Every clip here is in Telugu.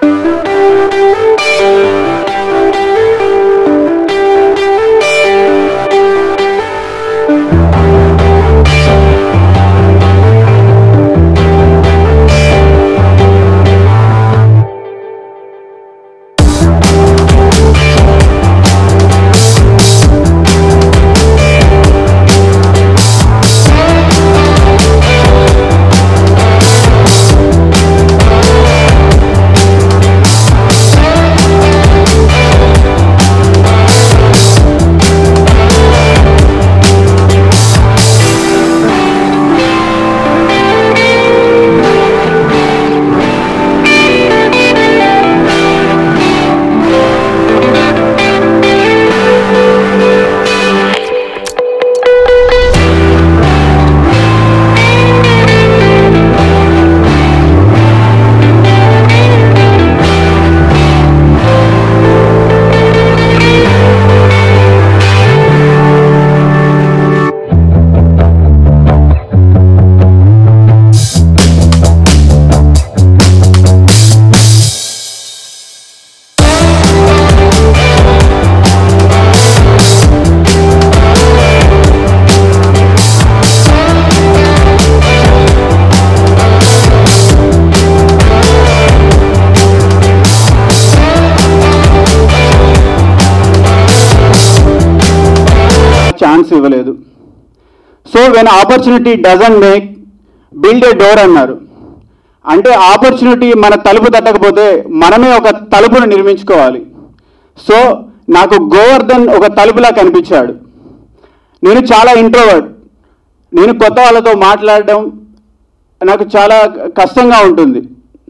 ఛాన్స్ ఇవ్వలేదు so when opportunity doesn't make build a door అన్నారు అంటే ఆపర్చునిటీ మన తలుపు తట్టకపోతే మనమే ఒక తలుపును నిర్మించుకోవాలి సో నాకు గోవర్ధన్ ఒక తలుపులా కనిపించాడు నేను చాలా ఇంట్రోవర్డ్ నేను కొత్త వాళ్ళతో మాట్లాడడం నాకు చాలా కష్టంగా ఉంటుంది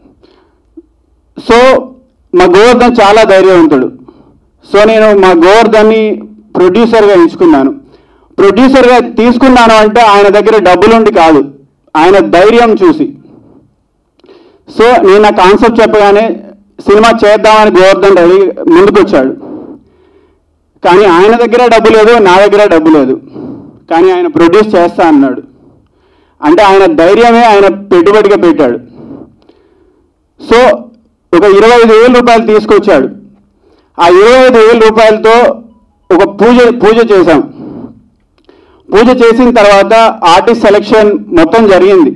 సో మా గోవర్ధన్ చాలా ధైర్యవంతుడు సో నేను మా గోవర్ధన్ని ప్రొడ్యూసర్గా ఎంచుకున్నాను ప్రొడ్యూసర్గా తీసుకున్నాను అంటే ఆయన దగ్గర డబ్బులుండి కాదు ఆయన ధైర్యం చూసి సో నేను నా కాన్సెప్ట్ చెప్పగానే సినిమా చేద్దామని గోవర్ధన్ రెడీ ముందుకు వచ్చాడు కానీ ఆయన దగ్గర డబ్బు లేదు నా దగ్గర డబ్బు లేదు కానీ ఆయన ప్రొడ్యూస్ చేస్తా అన్నాడు అంటే ఆయన ధైర్యమే ఆయన పెట్టుబడిగా పెట్టాడు సో ఒక ఇరవై ఐదు వేల రూపాయలు తీసుకొచ్చాడు ఆ ఇరవై ఐదు వేల రూపాయలతో ఒక పూజ పూజ చేశాం పూజ చేసిన తర్వాత ఆర్టిస్ట్ సెలెక్షన్ మొత్తం జరిగింది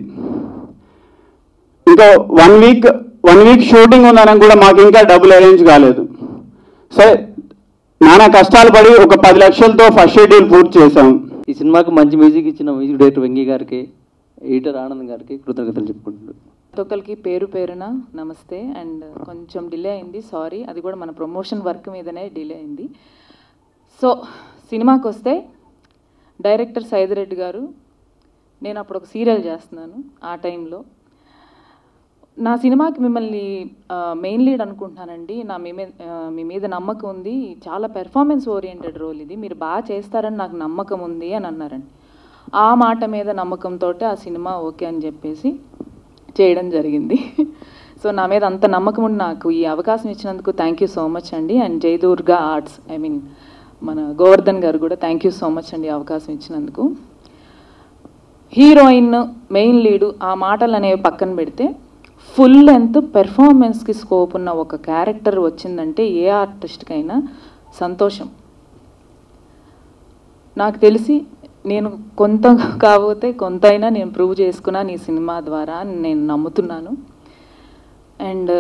ఇంకా one week one week shooting ఉందని కూడా మాకు ఇంకా డబ్బులు అరేంజ్ కాలేదు సరే నానా కష్టాలు పడి ఒక పది లక్షలతో ఫస్ట్ షెడ్యూల్ పూర్తి చేశాం ఈ సినిమాకి మంచి మ్యూజిక్ ఇచ్చిన మ్యూజిక్ డైరెక్టర్ వెంకీ గారికి ఎడిటర్ ఆనంద్ గారికి కృతజ్ఞతలు చెప్పుకుంటున్నాను ప్రతి ఒక్కరికి పేరు పేరున నమస్తే అండ్ కొంచెం డిలే అయింది సారీ అది కూడా మన ప్రమోషన్ వర్క్ మీదనే డిలే అయింది సో సినిమాకి వస్తే డైరెక్టర్ సైదిరెడ్డి గారు నేను అప్పుడు ఒక సీరియల్ చేస్తున్నాను ఆ టైంలో నా సినిమాకి మిమ్మల్ని మెయిన్ లీడ్ అనుకుంటున్నానండి నా మీ మీద ఆ, మీ మీద నమ్మకం ఉంది చాలా పెర్ఫార్మెన్స్ ఓరియంటెడ్ రోల్ ఇది మీరు బాగా చేస్తారని నాకు నమ్మకం ఉంది అని అన్నారండి ఆ మాట మీద నమ్మకంతో ఆ సినిమా ఓకే అని చెప్పేసి చేయడం జరిగింది సో నా మీద అంత నమ్మకం ఉండి నాకు ఈ అవకాశం ఇచ్చినందుకు థ్యాంక్ యూ సో మచ్ అండి and Jayadurga arts I mean మన గోవర్ధన్ గారు కూడా థ్యాంక్ యూ సో మచ్ అండి ఈ అవకాశం ఇచ్చినందుకు హీరోయిన్ మెయిన్ లీడు ఆ మాటలు అనేవి పక్కన పెడితే ఫుల్ లెంత్ పెర్ఫార్మెన్స్కి స్కోప్ ఉన్న ఒక క్యారెక్టర్ వచ్చిందంటే ఏ ఆర్టిస్ట్కైనా సంతోషం నాకు తెలిసి నేను కొంత కాకపోతే కొంత అయినా నేను ప్రూవ్ చేసుకున్నాను ఈ సినిమా ద్వారా అని నేను నమ్ముతున్నాను అండ్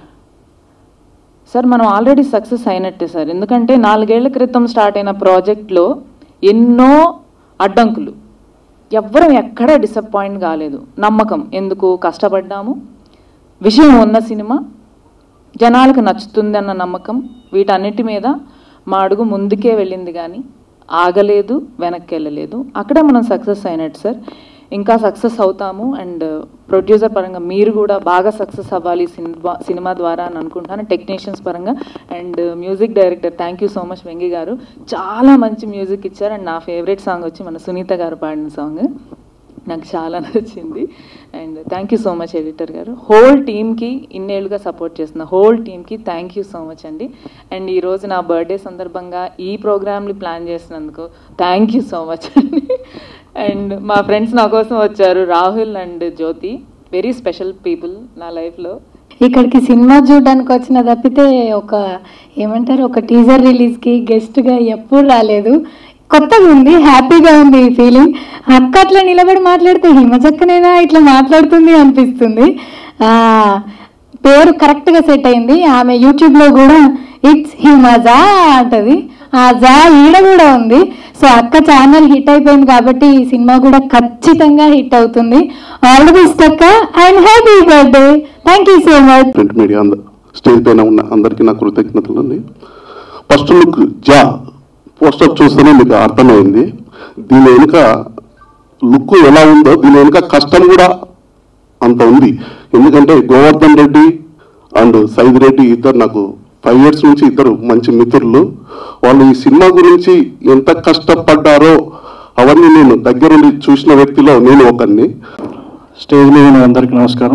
సార్ మనం ఆల్రెడీ సక్సెస్ అయినట్టే సార్ ఎందుకంటే నాలుగేళ్ల క్రితం స్టార్ట్ అయిన ప్రాజెక్ట్లో ఎన్నో అడ్డంకులు ఎవ్వరం ఎక్కడా డిసప్పాయింట్ కాలేదు నమ్మకం ఎందుకు కష్టపడ్డాము విషయం ఉన్న సినిమా జనాలకు నచ్చుతుంది అన్న నమ్మకం వీటన్నిటి మీద మా అడుగు ముందుకే వెళ్ళింది కానీ ఆగలేదు వెనక్కి వెళ్ళలేదు అక్కడే మనం సక్సెస్ అయినట్టు సార్ ఇంకా సక్సెస్ అవుతాము అండ్ ప్రొడ్యూసర్ పరంగా మీరు కూడా బాగా సక్సెస్ అవ్వాలి సినిమా సినిమా ద్వారా అని అనుకుంటాను టెక్నీషియన్స్ పరంగా and music director thank you so much Vengi గారు చాలా మంచి మ్యూజిక్ ఇచ్చారు అండ్ నా ఫేవరెట్ సాంగ్ వచ్చి మన సునీత గారు పాడిన సాంగ్ నాకు చాలా నచ్చింది and thank you so much editor గారు హోల్ టీమ్కి ఇన్నేళ్ళుగా సపోర్ట్ చేస్తున్న హోల్ టీమ్కి థ్యాంక్ యూ సో మచ్ అండి అండ్ ఈరోజు నా బర్త్డే సందర్భంగా ఈ ప్రోగ్రామ్ని ప్లాన్ చేసినందుకు థ్యాంక్ యూ సో మచ్ అండి అండ్ మా ఫ్రెండ్స్ నా కోసం వచ్చారు Rahul and Jyothi very special people నా లైఫ్లో ఇక్కడికి సినిమా చూడడానికి వచ్చిన తప్పితే ఒక ఏమంటారు ఒక టీజర్ రిలీజ్కి గెస్ట్గా ఎప్పుడు రాలేదు కొత్తగా ఉంది హ్యాపీగా ఉంది ఈ ఫీలింగ్ అక్క అట్లా నిలబడి మాట్లాడితే హిమచక్కనైనా ఇట్లా మాట్లాడుతుంది అనిపిస్తుంది ఆ, పేరు కరెక్ట్గా సెట్ అయింది ఆమె యూట్యూబ్లో కూడా ఇట్స్ హిమజా అంటది ఆ జా ఈడ కూడా ఉంది సో అక్క ఛానల్ హిట్ అయిపోయింది కాబట్టి ఈ సినిమా కూడా ఖచ్చితంగా హిట్ అవుతుంది ఆల్ ది బెస్ట్ అక్క and happy birthday thank you so much print media అంద స్టేజ్ పైన ఉన్న అందరికీ నా కృతజ్ఞతలు అండి ఫస్ట్ లుక్ జా పోస్టర్ చూస్తేనే మీకు అర్థమైంది దీని వెనుక లుక్ ఎలా ఉందో దీని వెనుక కష్టం కూడా అంత ఉంది ఎందుకంటే గోవర్ధన్ రెడ్డి అండ్ సైద్ రెడ్డి ఇద్దరు నాకు ఫైవ్ ఇయర్స్ నుంచి ఇద్దరు మంచి మిత్రులు వాళ్ళు ఈ సినిమా గురించి ఎంత కష్టపడ్డారో అవన్నీ నేను దగ్గరుండి చూసిన వ్యక్తిలో నేను ఒకరిని స్టేజ్ మీద ఉన్న అందరికీ నమస్కారం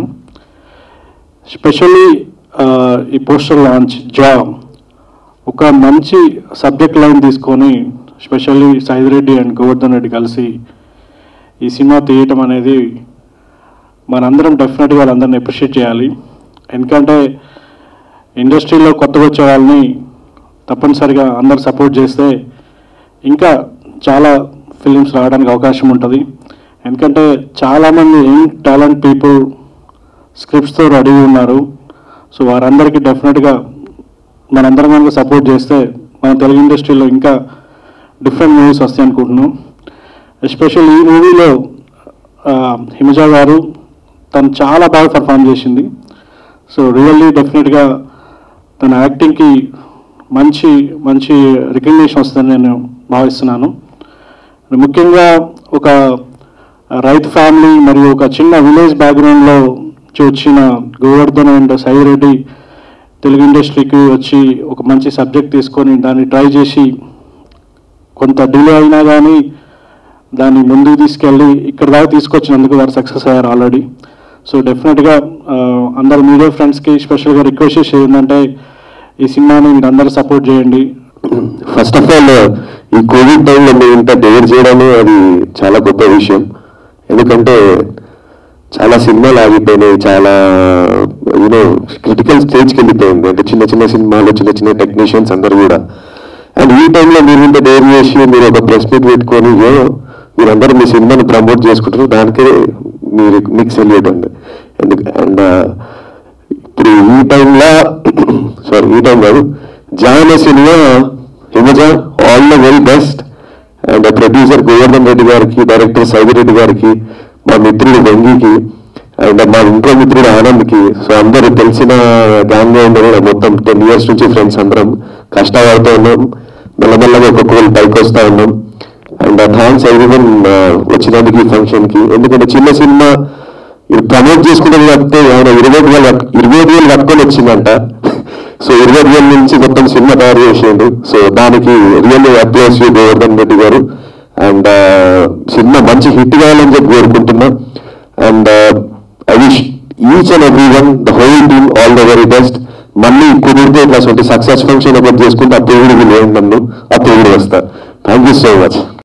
స్పెషల్లీ ఈ పోస్టర్ లాంచ్ జా ఒక మంచి సబ్జెక్ట్ లైన్ తీసుకొని స్పెషల్లీ సైదిరెడ్డి అండ్ గోవర్ధన్ రెడ్డి కలిసి ఈ సినిమా తీయటం అనేది మనందరం డెఫినెట్గా వాళ్ళందరిని అప్రిషియేట్ చేయాలి ఎందుకంటే ఇండస్ట్రీలో కొత్తగా వచ్చే వాళ్ళని తప్పనిసరిగా అందరు సపోర్ట్ చేస్తే ఇంకా చాలా ఫిలిమ్స్ రావడానికి అవకాశం ఉంటుంది ఎందుకంటే చాలామంది యంగ్ టాలెంట్ పీపుల్ స్క్రిప్ట్స్తో రెడీ ఉన్నారు సో వారందరికీ డెఫినెట్గా మనందరం కనుక సపోర్ట్ చేస్తే మన తెలుగు ఇండస్ట్రీలో ఇంకా డిఫరెంట్ మూవీస్ వస్తాయి అనుకుంటున్నాం ఎస్పెషల్ ఈ మూవీలో హిమజా గారు తను చాలా బాగా పర్ఫామ్ చేసింది సో రియల్లీ డెఫినెట్గా తన యాక్టింగ్కి మంచి మంచి రికగ్నేషన్ వస్తుందని నేను భావిస్తున్నాను ముఖ్యంగా ఒక రైతు ఫ్యామిలీ మరియు ఒక చిన్న విలేజ్ బ్యాక్గ్రౌండ్లో వచ్చిన గోవర్ధన్ అండ్ సాయిరెడ్డి తెలుగు ఇండస్ట్రీకి వచ్చి ఒక మంచి సబ్జెక్ట్ తీసుకొని దాన్ని ట్రై చేసి కొంత డిలే అయినా కానీ దాన్ని ముందుకు తీసుకెళ్ళి ఇక్కడ దాకా తీసుకొచ్చినందుకు వారు సక్సెస్ అయ్యారు ఆల్రెడీ సో డెఫినెట్గా అందరు మీడియా ఫ్రెండ్స్కి స్పెషల్గా రిక్వెస్ట్ చేసేది ఏంటంటే ఈ సినిమాని మీరు అందరూ సపోర్ట్ చేయండి ఫస్ట్ ఆఫ్ ఆల్ ఈ కోవిడ్ టైంలో మేము ఇంత డేర్ చేయడమే అది చాలా గొప్ప విషయం ఎందుకంటే చాలా సినిమాలు ఆగిపోయినాయి చాలా యూనో క్రిటికల్ స్టేజ్కి వెళ్ళిపోయింది అంటే చిన్న చిన్న సినిమాలు చిన్న చిన్న టెక్నీషియన్స్ అందరు కూడా అండ్ ఈ టైంలో మీరు ఇంత డేర్ చేసి మీరు ఒక ప్రెస్ మీట్ పెట్టుకొని "ఏ, మీరందరూ మీ సినిమాని ప్రమోట్ చేసుకుంటారు దానికే మీరు మీకు సెల్యూట్ అండి ఎందుకు అండ్ ఇప్పుడు ఈ టైంలో సారీ ఈ టైం కాదు జాయిన్ సినిమా Himaja all the very best and producer Govardhan Reddy గారికి డైరెక్టర్ సైదిరెడ్డి గారికి మా మిత్రుడు వెంగికి అండ్ మా ఇంకో మిత్రుడు ఆనంద్కి సో అందరూ తెలిసిన గ్యాంగ్ ఉండరు మొత్తం టెన్ ఇయర్స్ నుంచి ఫ్రెండ్స్ అందరం కష్టపడుతూ ఉన్నాం మెల్లమెల్లగా ఒక్కొక్కరు పైకి వస్తూ ఉన్నాం అండ్ థ్యాంక్స్ ఎవ్రీవన్ వచ్చినందుకు ఈ ఫంక్షన్కి ఎందుకంటే చిన్న సినిమా ఇది ప్రమోట్ చేసుకుంటే తప్పితే ఆయన ఇరవై ఐదు వేలు ఇరవై ఐదు వేలు కట్టుకొని వచ్చిందంట సో ఇరవై ఐదు వేల నుంచి మొత్తం సినిమా తయారు చేసిండు సో దానికి రియల్లీ అప్లాస్ గోవర్ధన్ రెడ్డి గారు అండ్ సినిమా మంచి హిట్ కావాలని చెప్పి కోరుకుంటున్నా and I wish each and every one the whole team all the very best మళ్ళీ కుదిరితే ఇట్లా సొంత సక్సెస్ ఫంక్షన్ ఒకటి చేసుకుంటే అప్పుడు కూడా లేదు నన్ను అప్పుడు కూడా వస్తా థ్యాంక్ యూ సో మచ్